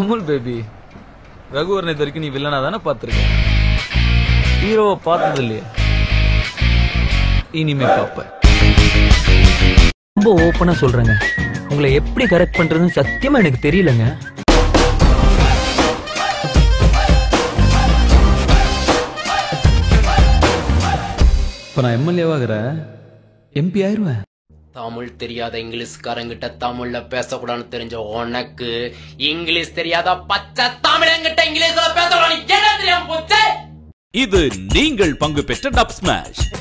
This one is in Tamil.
அமுல் பேபி ரகுவரனை இது வரைக்கும் நீ வில்லனா தானே பார்த்துருக்க ஹீரோவை பார்த்தது இல்லையே இனிமே பார்ப்ப ரொம்ப ஓப்பனா சொல்றேங்க உங்களை எப்படி கரெக்ட் பண்றதுன்னு சத்தியமா எனக்கு தெரியலங்க இப்போ நான் எம்எல்ஏவாகிற எம்பி ஆயிருவேன் தமிழ் தெரியாத இங்கிலீஷ்காரங்கிட்ட தமிழ்ல பேசக்கூடாதுன்னு தெரிஞ்ச உனக்கு இங்கிலீஷ் தெரியாத பச்சை தமிழங்கிட்ட இங்கிலீஷ்ல பேசக்கூடாது என்ன தெரியாம போச்சு இது நீங்கள் பங்கு பெற்ற டப் ஸ்மாஷ்